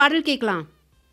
பாடல் கேட்கலாம்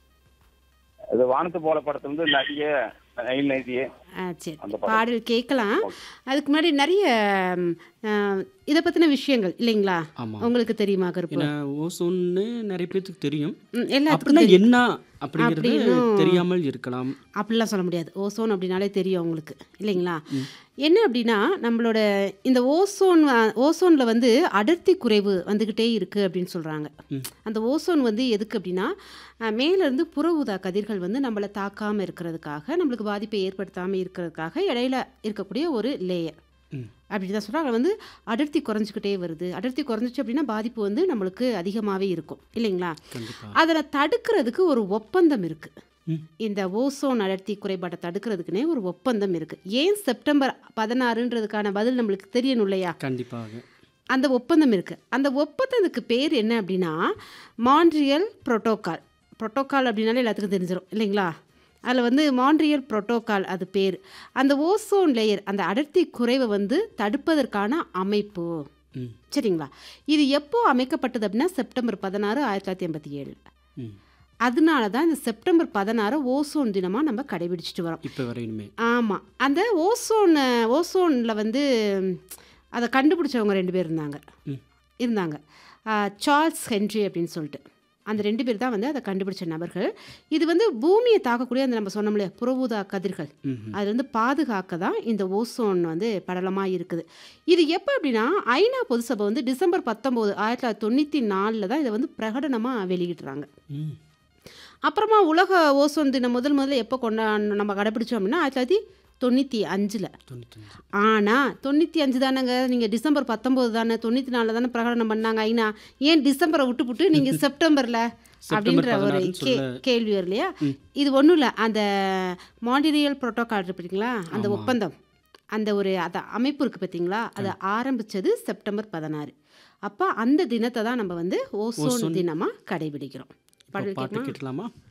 இது வானத்து போல படத்துல வந்து நிறைய நைல் நைட்டியே ஆ சரி அந்த படம். பாடல் கேட்கலாம் அதுக்கு முன்னாடி நிறைய ம், ஆ, இதை பற்றின விஷயங்கள் இல்லைங்களா ஆமாம் உங்களுக்கு தெரியுமா கருப்பு ஏன்னா ஓசோன்னு நிறைய பேர்த்துக்கு தெரியும் ம், எல்லாத்துக்கும் அப்படின்னா தெரியும். என்ன அப்படிங்கிறது அப்படின்னும் தெரியாமல் இருக்கலாம் அப்படிலாம் சொல்ல முடியாது ஓசோன் அப்படின்னாலே தெரியும் உங்களுக்கு இல்லைங்களா என்ன அப்படின்னா நம்மளோட இந்த ஓசோன் ஓசோனில் வந்து அடர்த்தி குறைவு வந்துக்கிட்டே இருக்குது அப்படின்னு சொல்கிறாங்க ம். அந்த ஓசோன் வந்து எதுக்கு அப்படின்னா அஹ், மேலேருந்து புற ஊதா கதிர்கள் வந்து நம்மளை தாக்காமல் இருக்கிறதுக்காக நம்மளுக்கு பாதிப்பை ஏற்படுத்தாமல் இருக்கிறதுக்காக இடையில இருக்கக்கூடிய ஒரு லேயர் ம். அப்படி தான் சொல்கிறாங்க வந்து அடர்த்தி குறைஞ்சிக்கிட்டே வருது அடர்த்தி குறைஞ்சிச்சு அப்படின்னா பாதிப்பு வந்து நம்மளுக்கு அதிகமாகவே இருக்கும் இல்லைங்களா கண்டிப்பாக அதில் தடுக்கிறதுக்கு ஒரு ஒப்பந்தம் இருக்குது ம். இந்த ஓசோன் அடர்த்தி குறைபாட்டை தடுக்கிறதுக்குனே ஒரு ஒப்பந்தம் இருக்குது ஏன் செப்டம்பர் பதினாறுன்றதுக்கான பதில் நம்மளுக்கு தெரியணும் இல்லையா கண்டிப்பாக அந்த ஒப்பந்தம் இருக்குது அந்த ஒப்பந்தத்துக்கு பேர் என்ன அப்படின்னா மான்ட்ரியல் புரோட்டோகால் புரோட்டோகால் அப்படின்னாலே எல்லாத்துக்கும் தெரிஞ்சிடும் இல்லைங்களா அதில் வந்து மான்ட்ரியல் புரோட்டோகால் அது பேர் அந்த ஓசோன் லேயர் அந்த அடர்த்தி குறைவை வந்து தடுப்பதற்கான அமைப்பு ம் சரிங்களா இது எப்போ அமைக்கப்பட்டது அப்படின்னா செப்டம்பர் பதினாறு ஆயிரத்தி தொள்ளாயிரத்தி எண்பத்தி ஏழு ம் அதனால தான் இந்த செப்டம்பர் பதினாறு ஓசோன் தினமாக நம்ம கடைபிடிச்சிட்டு வரோம் இப்போ வரையுமே ஆமாம் அந்த ஓசோன் ஓசோனில் வந்து ம், அதை கண்டுபிடிச்சவங்க ரெண்டு பேர் இருந்தாங்க ம். இருந்தாங்க ஆ, சார்ல்ஸ் ஹென்ரி அப்படின்னு சொல்லிட்டு அந்த ரெண்டு பேர் தான் வந்து அதை கண்டுபிடிச்ச நபர்கள் இது வந்து பூமியை தாக்கக்கூடிய அந்த நம்ம சொன்னோம் இல்லையா புறஊதா கதிர்கள் ம் அது வந்து பாதுகாக்க தான் இந்த ஓசோன் வந்து படலமாக இருக்குது இது எப்போ அப்படின்னா ஐநா பொதுசபை வந்து டிசம்பர் பத்தொம்போது ஆயிரத்தி தொள்ளாயிரத்தி தொண்ணூற்றி நாலில் தான் இதை வந்து பிரகடனமாக வெளியிடுறாங்க ம் அப்புறமா உலக ஓசோன் தினம் முதல் முதல்ல எப்போ கொண்டா நம்ம கடைப்பிடிச்சோம் அப்படின்னா ஆயிரத்தி தொள்ளாயிரத்தி தொண்ணூற்றி அஞ்சில் தொண்ணூத்தஞ்சு ஆனால் தொண்ணூற்றி அஞ்சு தானேங்க நீங்கள் டிசம்பர் பத்தொம்போது தானே தொண்ணூற்றி நாலில் தானே பிரகடனம் பண்ணாங்க ஐநா ஏன் டிசம்பரை விட்டுப்புட்டு நீங்கள் செப்டம்பரில் அப்படின்ற ஒரு பதினாறுன்னு கே சொல்ல- கேள்வி வரும் இல்லையா இது ஒன்றும் இல்லை அந்த மாண்டிரியல் புரோட்டோகால் இருப்பீங்களா அந்த ஒப்பந்தம் அந்த ஒரு அந்த அமைப்பு இருக்குது பார்த்தீங்களா அதை ஆரம்பித்தது செப்டம்பர் பதினாறு அப்போ அந்த தினத்தை தான் நம்ம வந்து ஓசோன் தினமாக கடைபிடிக்கிறோம் இப்போ பாடல் பாட்டு கேட்கலாமா கேட்டலாமா